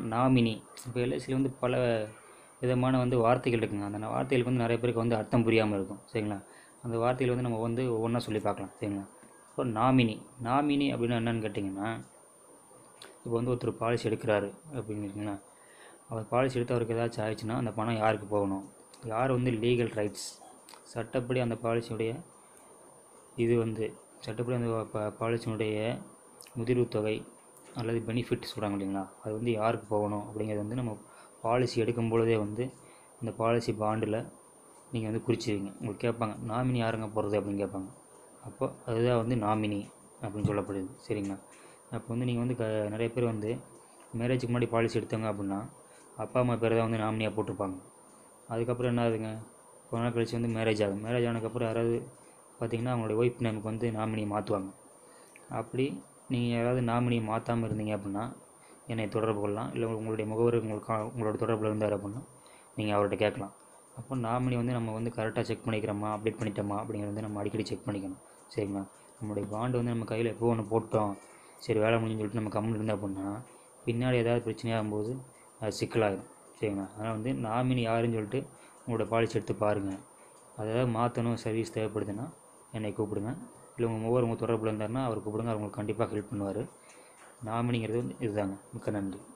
nominee இப்போ எல்ஐசியில் வந்து பல விதமான வந்து வார்த்தைகள் இருக்குங்க அந்த வார்த்தைகளுக்கு வந்து நிறைய பேருக்கு வந்து அர்த்தம் புரியாமல் இருக்கும் சரிங்களா அந்த வார்த்தைகள் வந்து நம்ம வந்து ஒவ்வொன்றா சொல்லி பார்க்கலாம் சரிங்களா இப்போ நாமினி நாமினி அப்படின்னா என்னன்னு கேட்டிங்கன்னா இப்போ வந்து ஒருத்தர் பாலிசி எடுக்கிறாரு அப்படின்னு இருக்குங்களா அவர் பாலிசி எடுத்து அவருக்கு ஏதாச்சும் ஆயிடுச்சுன்னா அந்த பணம் யாருக்கு போகணும் யார் வந்து லீகல் ரைட்ஸ் சட்டப்படி அந்த பாலிசியுடைய இது வந்து சட்டப்படி அந்த ப- பாலிசியினுடைய முதிர்வு தொகை அல்லது பெனிஃபிட் சொல்கிறாங்க இல்லைங்களா அது வந்து யாருக்கு போகணும் அப்படிங்கிறது வந்து நம்ம பாலிசி எடுக்கும் பொழுதே வந்து இந்த பாலிசி பாண்டில் நீங்கள் வந்து குறிச்சிருவீங்க உங்களுக்கு கேட்பாங்க நாமினி யாருங்க போகிறது அப்படின்னு கேட்பாங்க அப்போ அதுதான் வந்து நாமினி அப்படின்னு சொல்லப்படுது சரிங்களா அப்போ வந்து நீங்கள் வந்து க நிறைய பேர் வந்து மேரேஜுக்கு முன்னாடி பாலிசி எடுத்தாங்க அப்படின்னா அப்பா அம்மா பேர் தான் வந்து நாமினியாக போட்டிருப்பாங்க அதுக்கப்புறம் என்ன ஆகுதுங்க கொஞ்ச நாள் கழிச்சு வந்து மேரேஜ் ஆகும் மேரேஜ் ஆனதுக்கப்புறம் யாராவது பார்த்தீங்கன்னா அவங்களுடைய ஒய்ஃப் நேமுக்கு வந்து நாமினியை மாற்றுவாங்க அப்படி நீங்கள் யாராவது நாமினியை மாற்றாமல் இருந்தீங்க அப்படின்னா என்னை தொடர்பு கொள்ளலாம் இல்லை உங்களுடைய முகவர் உங்களுக்கு கா- உங்களோட தொடர்பில் இருந்தார் அப்படின்னா நீங்கள் அவர்கிட்ட கேட்கலாம் அப்போ நாமினி வந்து நம்ம வந்து கரெக்டாக செக் பண்ணிக்கிறோமா அப்டேட் பண்ணிட்டோமா அப்படிங்கிறத வந்து நம்ம அடிக்கடி செக் பண்ணிக்கணும் சரிங்களா நம்மளுடைய பாண்டு வந்து நம்ம கையில் எப்போ ஒன்று போட்டோம் சரி வேலை முடிஞ்சுன்னு சொல்லிட்டு நம்ம கம்முன்னு இருந்தோம் அப்படின்னா பின்னாடி ஏதாவது பிரச்சனையாகும்போது அது சிக்கலாயிடும் சரிங்களா அதனால் வந்து நாமினி யாருன்னு சொல்லிட்டு உங்களோட பாலிசி எடுத்து பாருங்கள் அதாவது மாற்றணும் சர்வீஸ் தேவைப்படுதுன்னா என்னை கூப்பிடுங்க இல்லை உங்கள் ஒவ்வொரு உங்கள் தொடர்பில் இருந்தாருன்னா அவர் கூப்பிடுங்க அவர் உங்களுக்கு கண்டிப்பாக ஹெல்ப் பண்ணுவார் நாமினிங்கிறது வந்து இதுதாங்க மிக்க நன்றி